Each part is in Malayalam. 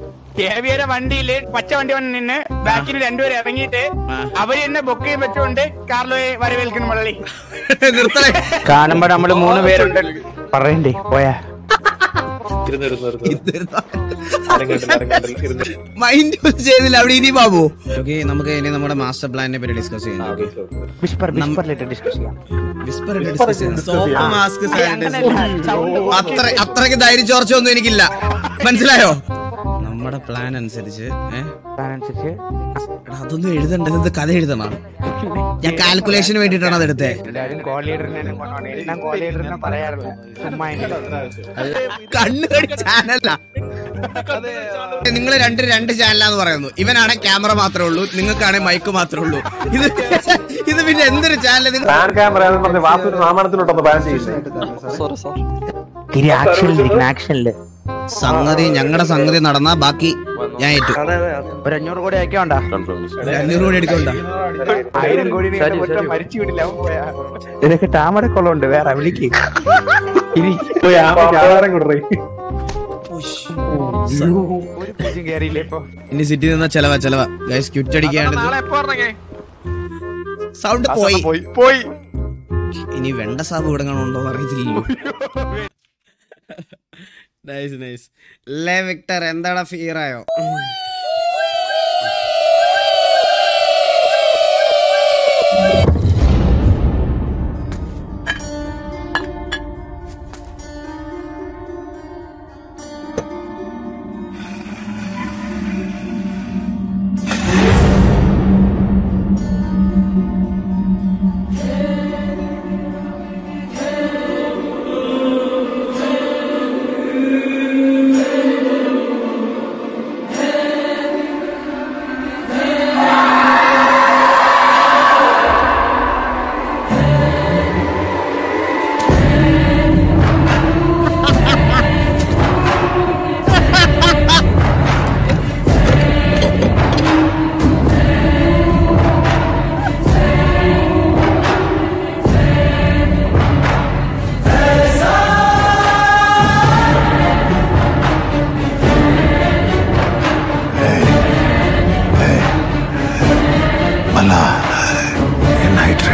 കേവിയുടെ വണ്ടിയില് പച്ച വണ്ടി വന്ന് നിന്ന് ബാക്കിൽ രണ്ടുപേരും ഇറങ്ങിയിട്ട് അവര് തന്നെ ബൊക്കെ വെച്ചുകൊണ്ട് കാർലോയെ വരവേൽക്കുന്നു മള്ളി നിർത്തണേ കാണുമ്പോ നമ്മള് മൂന്ന് പേരുണ്ട് പറയണ്ടേ പോയാ ഇരുന്ന് ഇരുന്ന് ഇരുന്ന് അരങ്ങേട്ടില്ല അരങ്ങേട്ടില്ല ഇരുന്ന് മൈൻഡ് ചെയ്തില്ല അവിടെ ഇനി ബാബു ഓക്കെ നമുക്ക് ഇനി നമ്മുടെ മാസ്റ്റർ പ്ലാനിനെ പറ്റി ഡിസ്കസ് ചെയ്യാം ആ, ഓക്കെ okay, okay. വിസ്പർ വിസ്പറിലിട്ട് ഡിസ്കസ് ചെയ്യാം വിസ്പർ ഡിസ്കസ് ചെയ്യാം സോപ്പ് മാസ്ക് അത്ര അത്രയ്ക്ക് ധൈര്യച്ചോർച്ച ഒന്നും എനിക്കില്ല മനസ്സിലായോ നമ്മുടെ പ്ലാൻ അനുസരിച്ച് ഏ? അതനുസരിച്ച് എടാ, അതൊന്നും എഴുതണ്ട ഇത് കഥ എഴുതണം ഞാൻ കാൽക്കുലേഷന് വേണ്ടിട്ടാണ് അത് എടുത്തേ എല്ലാരും കോൾ ലീഡറിനെ കൊണ്ടാണ് എല്ലാം കോൾ ലീഡറിനെ പറയാറില്ല ചുമ്മാ കണ്ണുകടി ചാനല നിങ്ങൾ രണ്ട് രണ്ട് ചാനലാന്ന് പറയുന്നു ഇവനാണെ ക്യാമറ മാത്രമേ ഉള്ളൂ നിങ്ങൾക്കാണെ മൈക്ക് മാത്രമേ ഉള്ളൂ ഇത് ഇത് പിന്നെ എന്തൊരു ചാനൽ നിങ്ങൾ പാൻ ക്യാമറ എന്ന് പറഞ്ഞ് വാസു നാമാനത്തിലോട്ടൊന്ന് ബാൻ ചെയ്യുന്നത് തിരി ആക്ഷനിലിരിക്കണം ആക്ഷനില് സംഗതി ഞങ്ങളുടെ സംഗതി നടന്നാ ബാക്കി ഞാൻ ഏറ്റു ഒരു അഞ്ഞൂറ് കോടി അയക്കണ്ട ഒരു അഞ്ഞൂറ് കോടി എടുക്കണ്ട ആയിരം കോടി മരിച്ചു വിടില്ല അവൻ പോയാ. നിനക്ക് താമരക്കുളമുണ്ട് വേറെ വിളിക്ക് ഇനി ആധാരം കൊടുറേ ഒരു പൂജ്യം കേറിയില്ലേ ഇപ്പൊ ഇനി സിറ്റി നിന്ന ചെലവ ചെലവ ഗൈസ് ക്യൂറ്റ് അടിക്കാണ്ട് സൗണ്ട് പോയി പോയി ഇനി വെണ്ട സാബ് ഇവിടെ കാണുന്നുണ്ടോ അറിയത്തില്ലല്ലോ നൈസ് നൈസ് ലേ വിക്ടർ എന്താടാ ഫിയർ ആയോ അല്ല എന്നായിട്ടേ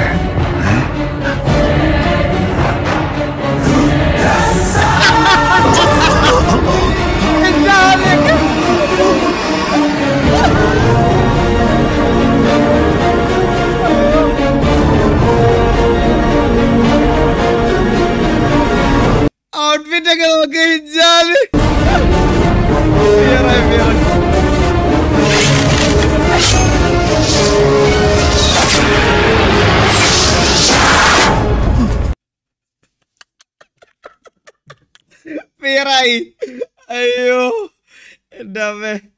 ഔട്ട്ഫിറ്റ് ഒക്കെ നോക്കി ഹിജാബ്. Fear ആയി, fear ആയി. Fear ആയി. അയ്യോ എന്റെ അമ്മേ